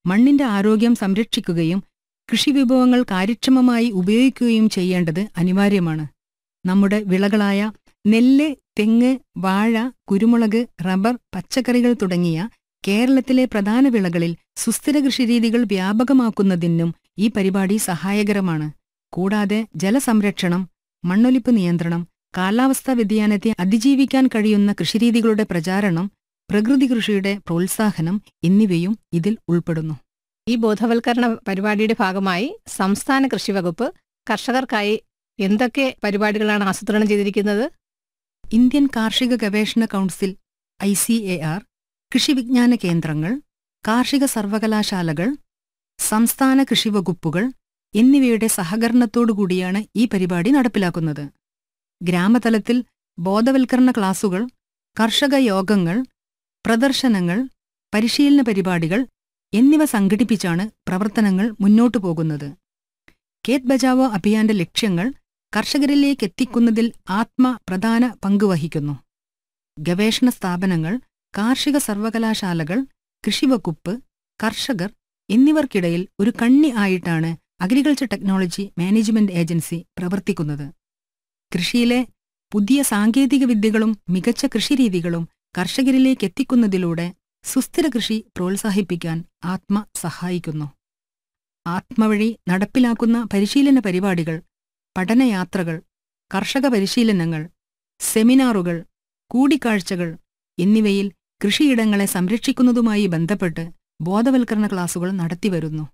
മണ്ണിന്റെ ആരോഗ്യം സംരക്ഷിക്കുകയും കൃഷിവിഭവങ്ങൾ കാര്യക്ഷമമായി ഉപയോഗിക്കുകയും ചെയ്യേണ്ടത് അനിവാര്യമാണ് നമ്മുടെ വിളകളായ നെല്ല് തെങ്ങ് വാഴ കുരുമുളക് റബ്ബർ പച്ചക്കറികൾ തുടങ്ങിയ കേരളത്തിലെ പ്രധാന വിളകളിൽ സുസ്ഥിര കൃഷിരീതികൾ വ്യാപകമാക്കുന്നതിനും ഈ പരിപാടി സഹായകരമാണ് കൂടാതെ ജലസംരക്ഷണം മണ്ണൊലിപ്പ് നിയന്ത്രണം കാലാവസ്ഥാ വ്യതിയാനത്തെ അതിജീവിക്കാൻ കഴിയുന്ന കൃഷിരീതികളുടെ പ്രചാരണം പ്രകൃതി കൃഷിയുടെ പ്രോത്സാഹനം എന്നിവയും ഇതിൽ ഉൾപ്പെടുന്നു ഈ ബോധവൽക്കരണ പരിപാടിയുടെ ഭാഗമായി സംസ്ഥാന കൃഷി വകുപ്പ് കർഷകർക്കായി എന്തൊക്കെ പരിപാടികളാണ് ആസൂത്രണം ചെയ്തിരിക്കുന്നത് ഇന്ത്യൻ കാർഷിക ഗവേഷണ council I C A R കൃഷിവിജ്ഞാന കേന്ദ്രങ്ങൾ കാർഷിക സർവകലാശാലകൾ സംസ്ഥാന കൃഷിവകുപ്പുകൾ എന്നിവയുടെ സഹകരണത്തോടുകൂടിയാണ് ഈ പരിപാടി നടപ്പിലാക്കുന്നത് ഗ്രാമതലത്തിൽ ബോധവൽക്കരണ ക്ലാസുകൾ കർഷക യോഗങ്ങൾ പ്രദർശനങ്ങൾ പരിശീലന പരിപാടികൾ എന്നിവ സംഘടിപ്പിച്ചാണ് പ്രവർത്തനങ്ങൾ മുന്നോട്ടു പോകുന്നത് കേത് ബചാവോ അഭിയാന്റെ ലക്ഷ്യങ്ങൾ കർഷകരിലേക്ക് എത്തിക്കുന്നതിൽ ആത്മ പ്രധാന പങ്കുവഹിക്കുന്നു ഗവേഷണ സ്ഥാപനങ്ങൾ കാർഷിക സർവകലാശാലകൾ കൃഷിവകുപ്പ് കർഷകർ എന്നിവർക്കിടയിൽ ഒരു കണ്ണി ആയിട്ടാണ് അഗ്രികൾച്ചർ ടെക്നോളജി മാനേജ്മെന്റ് ഏജൻസി പ്രവർത്തിക്കുന്നത് കൃഷിയിലെ പുതിയ സാങ്കേതിക വിദ്യകളും മികച്ച കൃഷിരീതികളും കർഷകരിലേക്ക് എത്തിക്കുന്നതിലൂടെ സുസ്ഥിര കൃഷി പ്രോത്സാഹിപ്പിക്കാൻ ആത്മ സഹായിക്കുന്നു ആത്മവഴി നടപ്പിലാക്കുന്ന പരിശീലന പരിപാടികൾ പഠനയാത്രകൾ കർഷക പരിശീലനങ്ങൾ സെമിനാറുകൾ കൂടിക്കാഴ്ചകൾ എന്നിവയിൽ കൃഷിയിടങ്ങളെ സംരക്ഷിക്കുന്നതുമായി ബന്ധപ്പെട്ട് ബോധവൽക്കരണ ക്ലാസുകൾ നടത്തിവരുന്നു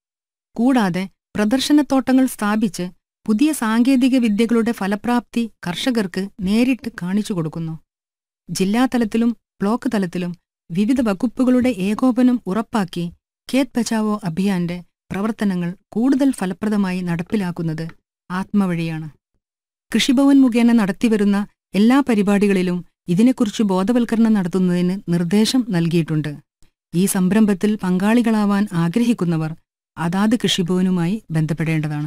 കൂടാതെ പ്രദർശനത്തോട്ടങ്ങൾ സ്ഥാപിച്ച് പുതിയ സാങ്കേതിക വിദ്യകളുടെ ഫലപ്രാപ്തി കർഷകർക്ക് നേരിട്ട് കാണിച്ചു കൊടുക്കുന്നു ജില്ലാതലത്തിലും ബ്ലോക്ക് തലത്തിലും വിവിധ വകുപ്പുകളുടെ ഏകോപനം ഉറപ്പാക്കി ഖേത് ബച്ചാവോ അഭിയാന്റെ പ്രവർത്തനങ്ങൾ കൂടുതൽ ഫലപ്രദമായി നടപ്പിലാക്കുന്നത് ആത്മവഴിയാണ് കൃഷിഭവൻ മുഖേന നടത്തിവരുന്ന എല്ലാ പരിപാടികളിലും ഇതിനെക്കുറിച്ച് ബോധവൽക്കരണം നടത്തുന്നതിന് നിർദ്ദേശം നൽകിയിട്ടുണ്ട് ഈ സംരംഭത്തിൽ പങ്കാളികളാവാൻ ആഗ്രഹിക്കുന്നവർ അതാത് കൃഷിഭവനുമായി ബന്ധപ്പെടേണ്ടതാണ്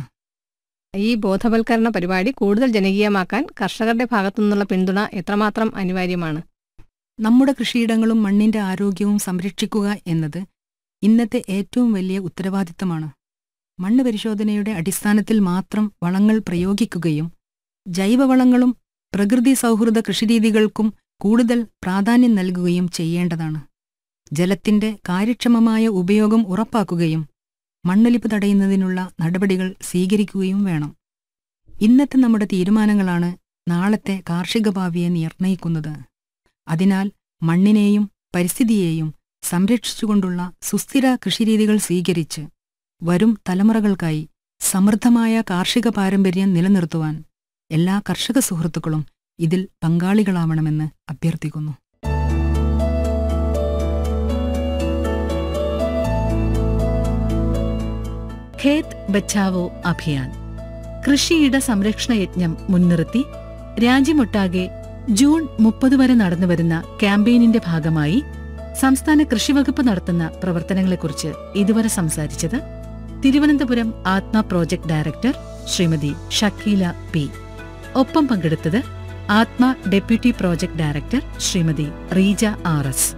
ഈ ബോധവൽക്കരണ പരിപാടി കൂടുതൽ ജനകീയമാക്കാൻ കർഷകരുടെ ഭാഗത്തു നിന്നുള്ള പിന്തുണ എത്രമാത്രം അനിവാര്യമാണ് നമ്മുടെ കൃഷിയിടങ്ങളും മണ്ണിന്റെ ആരോഗ്യവും സംരക്ഷിക്കുക എന്നത് ഇന്നത്തെ ഏറ്റവും വലിയ ഉത്തരവാദിത്തമാണ് മണ്ണ് പരിശോധനയുടെ അടിസ്ഥാനത്തിൽ മാത്രം വളങ്ങൾ പ്രയോഗിക്കുകയും ജൈവവളങ്ങളും പ്രകൃതി സൗഹൃദ കൃഷിരീതികൾക്കും കൂടുതൽ പ്രാധാന്യം നൽകുകയും ചെയ്യേണ്ടതാണ് ജലത്തിന്റെ കാര്യക്ഷമമായ ഉപയോഗം ഉറപ്പാക്കുകയും മണ്ണൊലിപ്പ് തടയുന്നതിനുള്ള നടപടികൾ സ്വീകരിക്കുകയും വേണം ഇന്നത്തെ നമ്മുടെ തീരുമാനങ്ങളാണ് നാളത്തെ കാർഷിക ഭാവിയെ നിർണയിക്കുന്നത് അതിനാൽ മണ്ണിനെയും പരിസ്ഥിതിയെയും സംരക്ഷിച്ചുകൊണ്ടുള്ള സുസ്ഥിര കൃഷിരീതികൾ സ്വീകരിച്ച് വരും തലമുറകൾക്കായി സമൃദ്ധമായ കാർഷിക പാരമ്പര്യം നിലനിർത്തുവാൻ എല്ലാ കർഷക സുഹൃത്തുക്കളും ഇതിൽ പങ്കാളികളാവണമെന്ന് അഭ്യർത്ഥിക്കുന്നു ഖേത് ബച്ചാവോ അഭിയാൻ കൃഷിയിട സംരക്ഷണ യജ്ഞം മുൻനിർത്തി രാജ്യമൊട്ടാകെ ജൂൺ മുപ്പത് വരെ നടന്നുവരുന്ന ക്യാമ്പയിനിന്റെ ഭാഗമായി സംസ്ഥാന കൃഷിവകുപ്പ് നടത്തുന്ന പ്രവർത്തനങ്ങളെക്കുറിച്ച് ഇതുവരെ സംസാരിച്ചത് Thiruvananthapuram ATMA project director Shrimati Shakeela P ഒപ്പം പങ്കെടുത്തത് ATMA deputy project director Shrimati Reeja R S